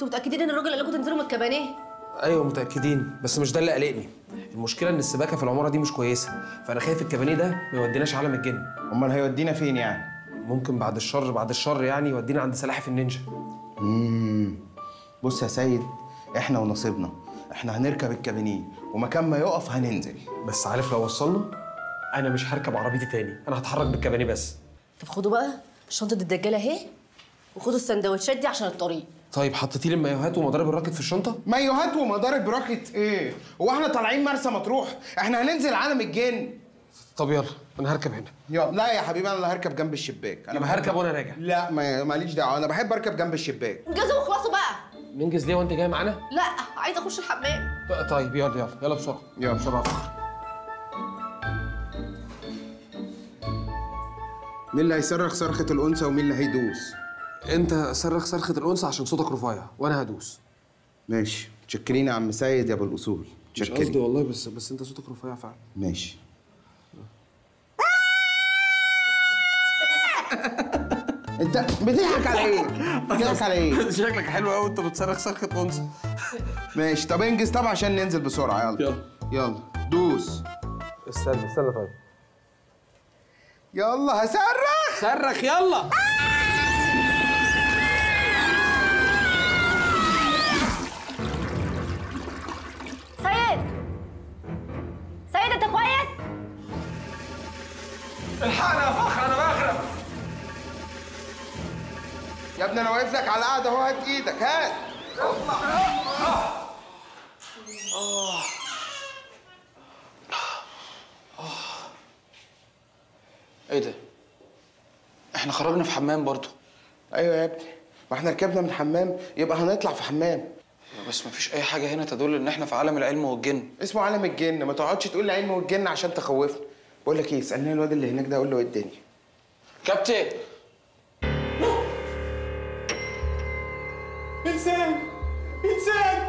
انتوا متاكدين ان الراجل قال لكم تنزلوا من الكبانيه ايوه متاكدين بس مش ده اللي قلقني المشكله ان السباكه في العماره دي مش كويسه فانا خايف الكبانيه ده ما يوديناش عالم الجن امال هيودينا فين يعني ممكن بعد الشر بعد الشر يعني يودينا عند سلاحف النينجا امم بص يا سيد احنا ونصيبنا احنا هنركب الكابينيه ومكان ما يقف هننزل بس عارف لو وصلنا انا مش هركب عربيتي تاني انا هتحرك بالكبانيه بس طب خدوا بقى شنطه الدجاله اهي وخدوا السندوتشات دي عشان الطريق طيب حطيتي لي المايوهات ومضارب الراكت في الشنطه مايوهات ومضارب راكت ايه هو احنا طالعين مرسى مطروح احنا هننزل عالم الجن طب يلا انا هركب هنا يلا لا يا حبيبي انا اللي هركب جنب الشباك انا يبقى بحب- هركب وانا راجع لا ما ماليش دعوه انا بحب اركب جنب الشباك انجزوا واخلصوا بقى ننجز ليه وانت جاي معانا لا عايزه اخش الحمام ط- طيب يلا يلا يلا بسرعه يلا. بسرعه فخر مين اللي هيصرخ صرخه الانثى ومين اللي هيدوس انت صرخ صرخه الانثى عشان صوتك رفيع وانا هدوس ماشي متشكرين يا عم سيد يا ابو الاصول مش قصدي متشكرين والله بس بس انت صوتك رفيع فعلا ماشي انت بتضحك على ايه؟ بتضحك على ايه؟ شكلك حلو قوي انت بتصرخ صرخه انثى ماشي طب انجز طبعا عشان ننزل بسرعه يلا يلا. يلا دوس استنى استنى طيب يلا هصرخ صرخ يلا سيد سيد انت كويس الحقنا يا فخر انا بغرق يا ابني انا واقف لك على القعده اهو هات ايدك هات ايه ده؟ احنا خرجنا في حمام برضو ايوه يا ابني ما احنا ركبنا من حمام يبقى هنطلع في حمام بس مفيش اي حاجه هنا تدل ان احنا في عالم العلم والجن اسمه عالم الجن ما تقعدش تقول لي علم والجن عشان تخوفني بقول لك ايه اسالني الواد اللي هناك ده اقول له ايه الدنيا كابتن انسان انسان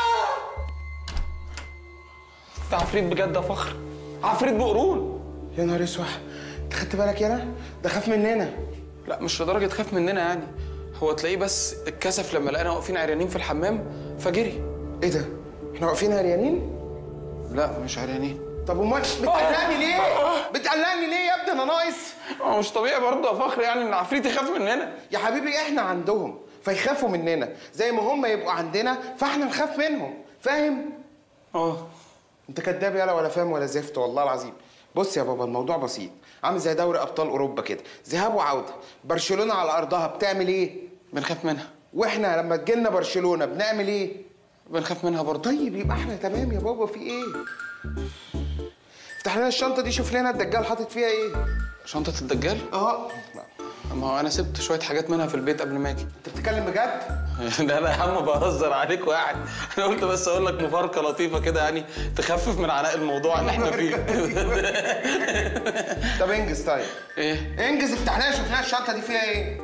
ده عفريت بجد يا فخر عفريت بقرون يا نهار اسود انت خدت بالك يالا ده خاف مننا لا مش لدرجه خاف مننا يعني هو تلاقيه بس اتكسف لما لقينا واقفين عريانين في الحمام فجري ايه ده احنا واقفين عريانين لا مش عريانين طب امال بتقلقني ليه بتقلقني ليه يا ابني انا ناقص هو مش طبيعي برضه يا فخر يعني ان عفريت يخاف مننا يا حبيبي احنا عندهم فيخافوا مننا زي ما هم يبقوا عندنا فاحنا نخاف منهم فاهم اه انت كداب يالا ولا فاهم ولا زفت والله العظيم بص يا بابا الموضوع بسيط عامل زي دوري ابطال اوروبا كده ذهاب وعوده برشلونه على ارضها بتعمل ايه بنخاف منها واحنا لما تجيلنا برشلونه بنعمل ايه بنخاف منها برضه طيب يبقى احنا تمام يا بابا في ايه افتح لنا الشنطه دي شوف لنا الدجال حاطط فيها ايه شنطه الدجال اه ما هو انا سبت شويه حاجات منها في البيت قبل ما اجي انت بتتكلم بجد لا لا يا عم بهزر عليك واحد انا قلت بس اقول لك مفارقه لطيفه كده يعني تخفف من عناء الموضوع اللي احنا فيه طب انجز طيب ايه انجز افتح لنا شوف لنا الشنطه دي فيها ايه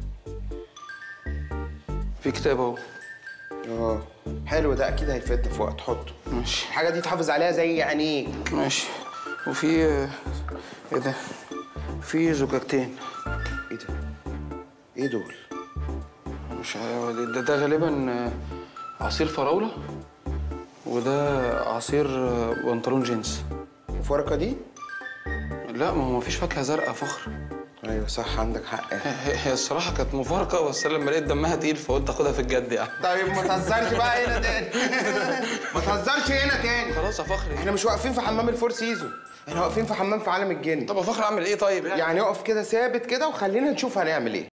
في كتاب اهو اه حلو ده اكيد هيفيدنا في وقت حطه ماشي الحاجه دي تحافظ عليها زي عينيك ماشي وفي آه، ايه ده في زجاجتين ايه ده ايه دول مش عارف، ده, ده, ده غالبا آه، عصير فراوله وده عصير آه، بنطلون جينز الفرقه دي لا ما هو مفيش فاكهه زرقاء فخر ايوه صح عندك حق هي هي الصراحه كانت مفارقه بس أنا لما لقيت دمها تقيل فقلت اخدها في الجد يعني طيب ما تهزرش بقى هنا تاني ما تهزرش هنا تاني خلاص يا فخر احنا مش واقفين في حمام الفور سيزون احنا واقفين في حمام في عالم الجن طب يا فخر اعمل ايه طيب يعني يعني اقف كده ثابت كده وخلينا نشوف هنعمل ايه